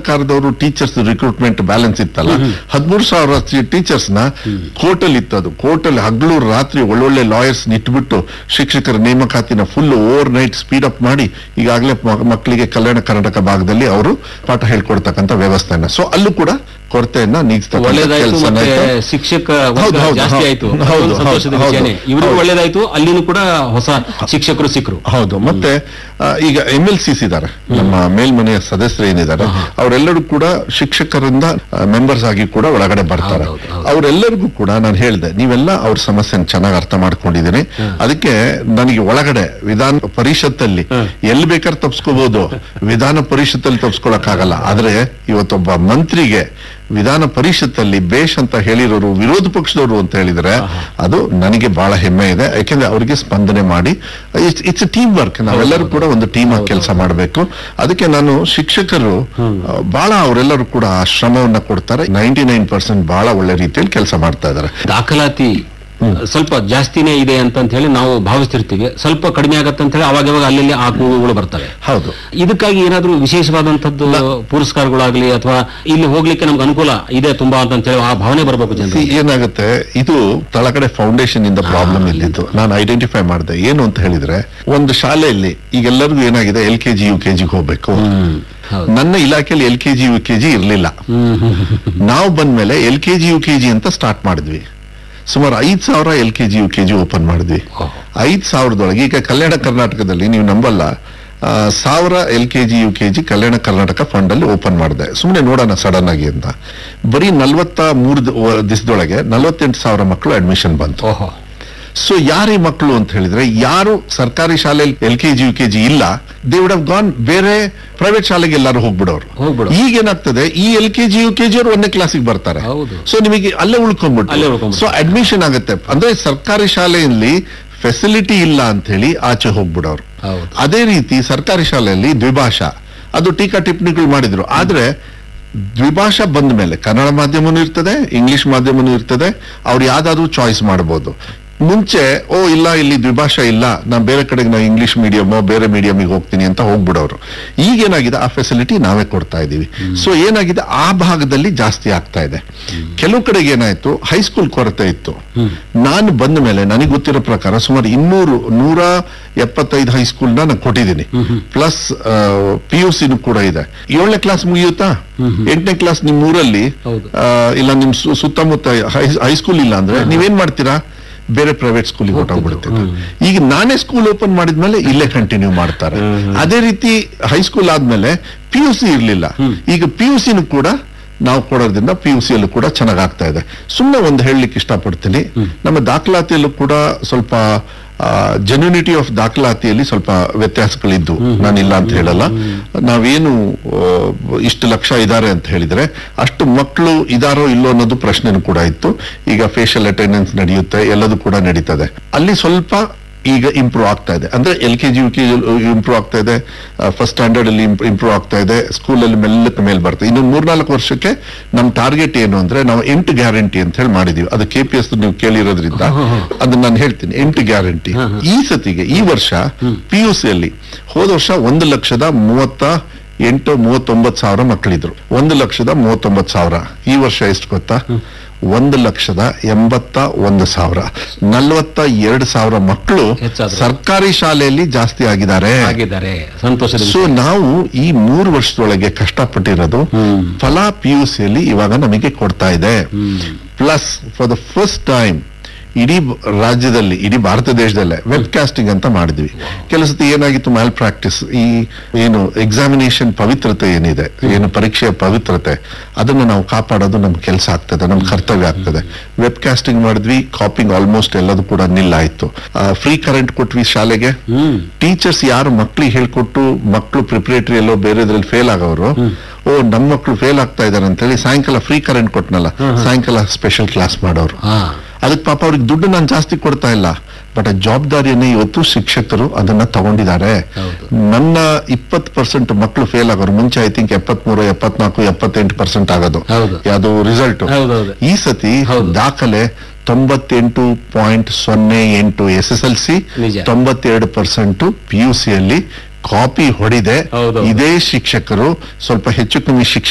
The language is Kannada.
ಸರ್ಕಾರದವರು ಟೀಚರ್ಸ್ ರಿಕ್ರೂಟ್ಮೆಂಟ್ ಬ್ಯಾಲೆನ್ಸ್ ಇತ್ತಲ್ಲ ಹದಿಮೂರು ಸಾವಿರ ಟೀಚರ್ಸ್ ನ ಕೋರ್ಟ್ ಅಲ್ಲಿ ಇತ್ತದು ಕೋರ್ಟ್ ಅಲ್ಲಿ ಹಗಲು ರಾತ್ರಿ ಒಳ್ಳೊಳ್ಳೆ ಲಾಯರ್ಸ್ ಇಟ್ಬಿಟ್ಟು ಶಿಕ್ಷಕರ ನೇಮಕಾತಿನ full overnight speed up ಮಾಡಿ ಈಗಾಗಲೇ ಮ- ಮಕ್ಕಳಿಗೆ ಕಲ್ಯಾಣ ಕರ್ನಾಟಕ ಭಾಗದಲ್ಲಿ ಅವರು ಪಾಠ ಹೇಳ್ಕೊಡ್ತಕ್ಕಂಥ ವ್ಯವಸ್ಥೆಯನ್ನ ಸೊ ಅಲ್ಲೂ ಕೂಡ ಕೊರತೆಯನ್ನ ನೀಗಿಸ್ತಕ್ಕಂಥ ಒಳ್ಳೇದಾಯ್ತು ಕೆಲಸನ ಮತ್ತೆ ಆಯ್ತು. ಶಿಕ್ಷಕ ಹೌದು, ವರ್ಗ ಹೌದು, ಜಾಸ್ತಿ ಹೌದು. ಆಯ್ತು ಹೌದು, ಅದೊಂದು ಸಂತೋಷದ ಹೌದು, ವಿಷಯನೇ ಇವ್ರಿಗೂ ಹೌದು. ಒಳ್ಳೇದಾಯ್ತು ಅಲ್ಲಿನೂ ಕೂಡ ಹೊಸ ಶಿಕ್ಷಕರು ಸಿಕ್ಕರು ಹೌದು ಮತ್ತೆ ಆ, ಈಗ ಎಂ ಎಲ್ ಸಿಸ್ ಇದ್ದಾರೆ ನಮ್ಮ ಮೇಲ್ಮನೆಯ ಸದಸ್ಯರು ಏನಿದ್ದಾರೆ ಅವರೆಲ್ಲರೂ ಕೂಡ ಶಿಕ್ಷಕರಿಂದ ಮೆಂಬರ್ಸ್ ಆಗಿ ಕೂಡ ಒಳಗಡೆ ಬರ್ತಾರೆ ಹೌದು, ಹೌದು. ಅವರೆಲ್ಲರಿಗೂ ಕೂಡ ನಾನು ಹೇಳಿದೆ ನೀವೆಲ್ಲ ಅವ್ರ ಸಮಸ್ಯೆನ ಚೆನ್ನಾಗಿ ಅರ್ಥ ಮಾಡ್ಕೊಂಡಿದ್ದೀನಿ ಅದಕ್ಕೆ ನನಗೆ ಒಳಗಡೆ ವಿಧಾನ ಪರಿಷತ್ತಲ್ಲಿ ಎಲ್ಲಿ ಬೇಕಾದ್ರೆ ತಪ್ಸ್ಕೋಬಹುದು ವಿಧಾನ ಪರಿಷತ್ತಲ್ಲಿ ತಪ್ಸ್ಕೊಳಕ್ಕಾಗಲ್ಲ ಆದ್ರೆ ಇವತ್ತೊಬ್ಬ ಮಂತ್ರಿಗೆ ವಿಧಾನ ಪರಿಷತ್ತಲ್ಲಿ ಬೇಷ್ ಅಂತ ಹೇಳಿರೋರು ವಿರೋಧ ಪಕ್ಷದವರು ಅಂತ ಹೇಳಿದ್ರೆ ಅದು ನನಗೆ ಬಹಳ ಹೆಮ್ಮೆ ಇದೆ ಯಾಕೆಂದ್ರೆ ಅವರಿಗೆ ಸ್ಪಂದನೆ ಮಾಡಿ ಇಟ್ಸ್ ಟೀಮ್ ವರ್ಕ್ ನಾವೆಲ್ಲರೂ ಕೂಡ ಒಂದು ಟೀಮ್ ಆಗಿ ಕೆಲಸ ಮಾಡಬೇಕು ಅದಕ್ಕೆ ನಾನು ಶಿಕ್ಷಕರು ಆ, ಬಹಳ ಅವರೆಲ್ಲರೂ ಕೂಡ ಆ ಶ್ರಮವನ್ನ ಕೊಡ್ತಾರೆ ನೈಂಟಿ ನೈನ್ ಪರ್ಸೆಂಟ್ ಬಹಳ ಒಳ್ಳೆ ರೀತಿಯಲ್ಲಿ ಕೆಲಸ ಮಾಡ್ತಾ ಇದ್ದಾರೆ ದಾಖಲಾತಿ ಸ್ವಲ್ಪ ಜಾಸ್ತಿನೇ ಇದೆ ಅಂತ ಹೇಳಿ ನಾವು ಭಾವಿಸ್ತಿರ್ತೀವಿ ಸ್ವಲ್ಪ ಕಡಿಮೆ ಆಗತ್ತೆ ಅಂತ ಹೇಳಿ ಅವಾಗ ಅವಾಗ ಅಲ್ಲಿ ಆ ಕೂಗುಗಳು ಬರ್ತವೆ ಹೌದು ಇದಕ್ಕಾಗಿ ಏನಾದ್ರೂ ವಿಶೇಷವಾದಂತದ್ದು ಪುರಸ್ಕಾರಗಳಾಗ್ಲಿ ಅಥವಾ ಇಲ್ಲಿ ಹೋಗ್ಲಿಕ್ಕೆ ನಮ್ಗೆ ಅನುಕೂಲ ಇದೆ ತುಂಬಾ ಅಂತ ಹೇಳಿ ಆ ಭಾವನೆ ಬರಬೇಕು ಜನರು See, ಏನಾಗುತ್ತೆ ಇದು ತಳಗಡೆ ಫೌಂಡೇಶನ್ ಇಂದ ಪ್ರಾಬ್ಲಮ್ ಇದ್ದಿದ್ದು ನಾನು ಐಡೆಂಟಿಫೈ ಮಾಡಿದೆ ಏನು ಅಂತ ಹೇಳಿದ್ರೆ ಒಂದು ಶಾಲೆಯಲ್ಲಿ ಈಗೆಲ್ಲರಿಗೂ ಏನಾಗಿದೆ L K G U K ಜಿಗೆ ಹೋಗ್ಬೇಕು ಹೌದು. ನನ್ನ ಇಲಾಖೆಯಲ್ಲಿ L K G U K G ಇರ್ಲಿಲ್ಲ ನಾವು ಬಂದ್ಮೇಲೆ L K G U K G ಅಂತ ಸ್ಟಾರ್ಟ್ ಮಾಡಿದ್ವಿ ಸುಮಾರು ಐದ್ ಸಾವಿರ L K G U K G open ಮಾಡಿದ್ವಿ ಐದ್ ಸಾವಿರದೊಳಗೆ ಈಗ ಕಲ್ಯಾಣ ಕರ್ನಾಟಕದಲ್ಲಿ ನೀವು ನಂಬಲ್ಲ ಆ, ಸಾವಿರ L K G U K G Kalyana Karnataka fund ಅಲ್ಲಿ ಓಪನ್ ಮಾಡಿದೆ ಸುಮ್ಮನೆ ನೋಡೋಣ ಸಡನ್ ಆಗಿ ಅಂತ ಬರೀ ನಲ್ವತ್ತ ಮೂರು ದಿವಸದೊಳಗೆ ನಲವತ್ತೆಂಟು ಸಾವಿರ ಮಕ್ಕಳು ಅಡ್ಮಿಷನ್ ಬಂತು ಓಹೋ ಸೊ ಯಾರೇ ಮಕ್ಕಳು ಅಂತ ಹೇಳಿದ್ರೆ ಯಾರು ಸರ್ಕಾರಿ ಶಾಲೆಯಲ್ಲಿ L K G U K G ಇಲ್ಲ ದೇ ವುಡ್ ಹವ್ ಗಾನ್ ಬೇರೆ ಪ್ರೈವೇಟ್ ಶಾಲೆಗೆ ಎಲ್ಲರೂ ಹೋಗ್ಬಿಡೋರು ಹೋಗ್ಬಿಡೋರು. ಈಗ ಏನಾಗ್ತದೆ ಈ L K G U K G ಅವರು ಒಂದನೇ ಕ್ಲಾಸಿಗೆ ಬರ್ತಾರೆ ಹೌದು. ಸೊ ನಿಮಗೆ ಅಲ್ಲೇ ಅಲ್ಲೇ ಉಳ್ಕೊಂಡ್ಬಿಟ್ಟು ಉಳ್ಕೊಂಡ್ಬಿಟ್ಟು. ಸೊ ಅಡ್ಮಿಷನ್ ಆಗುತ್ತೆ ಅಂದ್ರೆ ಸರ್ಕಾರಿ ಶಾಲೆಯಲ್ಲಿ ಫೆಸಿಲಿಟಿ ಇಲ್ಲ ಅಂತ ಹೇಳಿ ಆಚೆ ಹೋಗ್ಬಿಡೋರು ಹೌದು. ಅದೇ ರೀತಿ ಸರ್ಕಾರಿ ಶಾಲೆಯಲ್ಲಿ ದ್ವಿಭಾಷಾ ಅದು ಟೀಕಾ ಟಿಪ್ಪಣಿಗಳು ಮಾಡಿದ್ರು ಆದ್ರೆ ದ್ವಿಭಾಷಾ ಬಂದ ಮೇಲೆ ಕನ್ನಡ ಮಾಧ್ಯಮನೂ ಇರ್ತದೆ ಇಂಗ್ಲಿಷ್ ಮಾಧ್ಯಮನೂ ಇರ್ತದೆ ಅವ್ರು ಯಾವ್ದಾದ್ರು ಚಾಯ್ಸ್ ಮಾಡಬಹುದು ಮುಂಚೆ ಓ ಇಲ್ಲ ಇಲ್ಲಿ ದ್ವಿಭಾಷಾ ಇಲ್ಲ ನಾನು ಬೇರೆ ಕಡೆಗೆ ನಾವು ಇಂಗ್ಲಿಷ್ ಮೀಡಿಯಮೋ ಬೇರೆ ಮೀಡಿಯಮಿಗೆ ಹೋಗ್ತೀನಿ ಅಂತ ಹೋಗ್ಬಿಡೋರು ಈಗೇನಾಗಿದೆ ಆ ಫೆಸಿಲಿಟಿ ನಾವೇ ಕೊಡ್ತಾ ಇದೀವಿ ಸೊ ಏನಾಗಿದೆ ಆ ಭಾಗದಲ್ಲಿ ಜಾಸ್ತಿ ಆಗ್ತಾ ಇದೆ ಕೆಲವು ಕಡೆಗೆ ಏನಾಯ್ತು ಹೈಸ್ಕೂಲ್ ಕೊರತೆ ಇತ್ತು ನಾನು ಬಂದ ಮೇಲೆ ನನಗೆ ಗೊತ್ತಿರೋ ಪ್ರಕಾರ ಸುಮಾರು ಇನ್ನೂರು ನೂರ ಎಪ್ಪತ್ತೈದು ಹೈಸ್ಕೂಲ್ನ ನಾನು ಕೊಟ್ಟಿದ್ದೀನಿ ಪ್ಲಸ್ ಪಿ ಯು ಸಿನೂ ಕೂಡ ಇದೆ ಏಳನೇ ಕ್ಲಾಸ್ ಮುಗಿಯುತ್ತಾ ಎಂಟನೇ ಕ್ಲಾಸ್ ನಿಮ್ ಊರಲ್ಲಿ ಹೌದು. ಆ, ಇಲ್ಲ ನಿಮ್ ಸು- ಸುತ್ತಮುತ್ತ ಹೈ- ಹೈಸ್ಕೂಲ್ ಇಲ್ಲ ಅಂದ್ರೆ ನೀವೇನ್ ಮಾಡ್ತೀರಾ ಬೇರೆ ಪ್ರೈವೇಟ್ ಸ್ಕೂಲಿಗೆ ಹೊರಟೋಗ್ಬಿಡ್ತೀರಾ ಈಗ ನಾನೇ ಸ್ಕೂಲ್ ಓಪನ್ ಮಾಡಿದ್ಮೇಲೆ ಇಲ್ಲೇ ಕಂಟಿನ್ಯೂ ಮಾಡ್ತಾರೆ ಅದೇ ರೀತಿ ಹೈಸ್ಕೂಲ್ ಆದ್ಮೇಲೆ ಪಿ ಯು ಸಿ ಇರ್ಲಿಲ್ಲ ಈಗ ಪಿ ಯು ಸಿನೂ ಕೂಡ ನಾವು ಕೊಡೋದ್ರಿಂದ ಪಿ ಯು ಸಿಯಲ್ಲೂ ಕೂಡ ಚೆನ್ನಾಗ್ ಆಗ್ತಾ ಇದೆ ಸುಮ್ಮನೆ ಒಂದು ಹೇಳಲಿಕ್ಕೆ ಇಷ್ಟಪಡ್ತೀನಿ ನಮ್ಮ ದಾಖಲಾತಿಯಲ್ಲೂ ಕೂಡ ಸ್ವಲ್ಪ ಜೆನ್ಯೂನಿಟಿ ಆಫ್ ದಾಖಲಾತಿಯಲ್ಲಿ ಸ್ವಲ್ಪ ವ್ಯತ್ಯಾಸಗಳಿದ್ದು ನಾನಿಲ್ಲ ಅಂತ ಹೇಳಲ್ಲ ನಾವೇನು ಆ, ಇಷ್ಟು ಲಕ್ಷ ಇದ್ದಾರೆ ಅಂತ ಹೇಳಿದ್ರೆ ಅಷ್ಟು ಮಕ್ಕಳು ಇದಾರೋ ಇಲ್ಲೋ ಅನ್ನೋದು ಪ್ರಶ್ನೆನೂ ಕೂಡ ಇತ್ತು ಈಗ ಫೇಶಿಯಲ್ ಅಟೆಂಡೆನ್ಸ್ ನಡೆಯುತ್ತೆ ಎಲ್ಲದೂ ಕೂಡ ನಡೀತದೆ ಅಲ್ಲಿ ಸ್ವಲ್ಪ ಈಗ ಇಂಪ್ರೂವ್ ಆಗ್ತಾ ಇದೆ ಅಂದ್ರೆ L K G U K improve ಆಗ್ತಾ ಇದೆ ಫಸ್ಟ್ ಸ್ಟ್ಯಾಂಡರ್ಡ್ ಅಲ್ಲಿ ಇಂಪ್ರೂವ್ ಆಗ್ತಾ ಇದೆ ಸ್ಕೂಲಲ್ಲಿ ಮೆಲ್ಲಕ್ಕೆ ಮೇಲೆ ಬರ್ತದೆ ಇನ್ನು ಮೂರ್ನಾಲ್ಕು ವರ್ಷಕ್ಕೆ ನಮ್ಮ ಟಾರ್ಗೆಟ್ ಏನು ಅಂದ್ರೆ ನಾವು ಎಂಟು ಗ್ಯಾರಂಟಿ ಅಂತ ಹೇಳಿ ಮಾಡಿದೀವಿ ಅದು ಕೆ ಪಿ ಎಸ್ ನೀವು ಕೇಳಿರೋದ್ರಿಂದ ಅದನ್ನ ನಾನು ಹೇಳ್ತೀನಿ ಎಂಟು ಗ್ಯಾರಂಟಿ ಈ ಸತಿಗೆ ಈ ವರ್ಷ ಪಿ ಯು ಸಿ ಅಲ್ಲಿ ಹೋದ ವರ್ಷ ಒಂದು ಲಕ್ಷದ ಮೂವತ್ತ ಎಂಟು ಮೂವತ್ತೊಂಬತ್ತು ಸಾವಿರ ಮಕ್ಕಳಿದ್ರು ಒಂದು ಲಕ್ಷದ ಮೂವತ್ತೊಂಬತ್ತು ಸಾವಿರ ಈ ವರ್ಷ ಎಷ್ಟು ಗೊತ್ತಾ ಒಂದು ಲಕ್ಷದ ಎಂಬತ್ತ ಒಂದು ಸಾವಿರ ನಲವತ್ತ ಎರಡು ಸಾವಿರ ಮಕ್ಕಳು ಹೆಚ್ಚಾದ್ರು. ಸರ್ಕಾರಿ ಶಾಲೆಯಲ್ಲಿ ಜಾಸ್ತಿ ಆಗಿದ್ದಾರೆ ಆಗಿದ್ದಾರೆ ಸಂತೋಷದ ಸೊ ವಿಷಯ. ನಾವು ಈ ಮೂರು ವರ್ಷದೊಳಗೆ ಕಷ್ಟಪಟ್ಟಿರೋದು ಫಲ ಪಿ ಯು ಸಿಯಲ್ಲಿ ಇವಾಗ ನಮಗೆ ಕೊಡ್ತಾ ಇದೆ plus for the first time ಇಡೀ ಬ- ರಾಜ್ಯದಲ್ಲಿ ಇಡೀ ಭಾರತ ದೇಶದಲ್ಲೇ ವೆಬ್ ಕಾಸ್ಟಿಂಗ್ ಅಂತ ಮಾಡಿದ್ವಿ ಕೆಲವು ಸತಿ ಏನಾಗಿತ್ತು ಮ್ಯಾಲ್ ಪ್ರಾಕ್ಟೀಸ್ ಈ ಏನು ಎಕ್ಸಾಮಿನೇಷನ್ ಪವಿತ್ರತೆ ಏನಿದೆ ಏನು ಪರೀಕ್ಷೆಯ ಪವಿತ್ರತೆ ಅದನ್ನು ನಾವು ಕಾಪಾಡೋದು ನಮ್ ಕೆಲಸ ಆಗ್ತದೆ ನಮ್ ಕರ್ತವ್ಯ ಆಗ್ತದೆ ವೆಬ್ ಕಾಸ್ಟಿಂಗ್ ಮಾಡಿದ್ವಿ ಕಾಪಿಂಗ್ ಆಲ್ಮೋಸ್ಟ್ ಎಲ್ಲದೂ ಕೂಡ ನಿಲ್ಲಾಯ್ತು ಫ್ರೀ ಕರೆಂಟ್ ಕೊಟ್ವಿ ಶಾಲೆಗೆ ಹ್ಮ್ ಟೀಚರ್ಸ್ ಯಾರು ಮಕ್ಳಿಗೆ ಹೇಳ್ಕೊಟ್ಟು ಮಕ್ಕಳು ಪ್ರಿಪರೇಟರಿ ಎಲ್ಲೋ ಬೇರೆದ್ರಲ್ಲಿ ಫೇಲ್ ಆಗೋರು ಓ ನಮ್ಮ ಮಕ್ಕಳು ಫೇಲ್ ಆಗ್ತಾ ಇದಾರೆ ಅಂತ ಹೇಳಿ ಸಾಯಂಕಾಲ ಫ್ರೀ ಕರೆಂಟ್ ಕೊಟ್ನಲ್ಲ ಸಾಯಂಕಾಲ ಸ್ಪೆಷಲ್ ಕ್ಲಾಸ್ ಮಾಡೋರು ಹಾ ಅದಕ್ಕೆ ಪಾಪ ಅವ್ರಿಗೆ ದುಡ್ಡು ನಾನು ಜಾಸ್ತಿ ಕೊಡ್ತಾ ಇಲ್ಲ ಬಟ್ ಆ ಜವಾಬ್ದಾರಿಯನ್ನ ಇವತ್ತು ಶಿಕ್ಷಕರು ಅದನ್ನ ತಗೊಂಡಿದ್ದಾರೆ ಹೌದು. ನನ್ನ ಇಪ್ಪತ್ತು ಪರ್ಸೆಂಟ್ ಮಕ್ಕಳು ಫೇಲ್ ಆಗೋರು ಮುಂಚೆ ಐ ಥಿಂಕ್ ಎಪ್ಪತ್ಮೂರು ಎಪ್ಪತ್ನಾಲ್ಕು ಎಪ್ಪತ್ತೆಂಟು ಪರ್ಸೆಂಟ್ ಆಗೋದು ಹೌದು. ಯಾವುದು ರಿಸಲ್ಟ್ ಹೌದೌದು. ಈ ಸತಿ ಹೌದು. ದಾಖಲೆ ತೊಂಬತ್ತೆಂಟು ಪಾಯಿಂಟ್ ಸೊನ್ನೆ ಎಂಟು ಎಸ್ ಎಸ್ ಎಲ್ ಸಿ ನಿಜ. ತೊಂಬತ್ತೆರಡು ಪರ್ಸೆಂಟ್ ಪಿ ಯು ಸಿ ಅಲ್ಲಿ ಕಾಪಿ ಹೊಡಿದೆ ಹೌದೌದು. ಇದೇ ಶಿಕ್ಷಕರು ಸ್ವಲ್ಪ ಹೆಚ್ಚು ಕಮ್ಮಿ ಶಿಕ್ಷಕ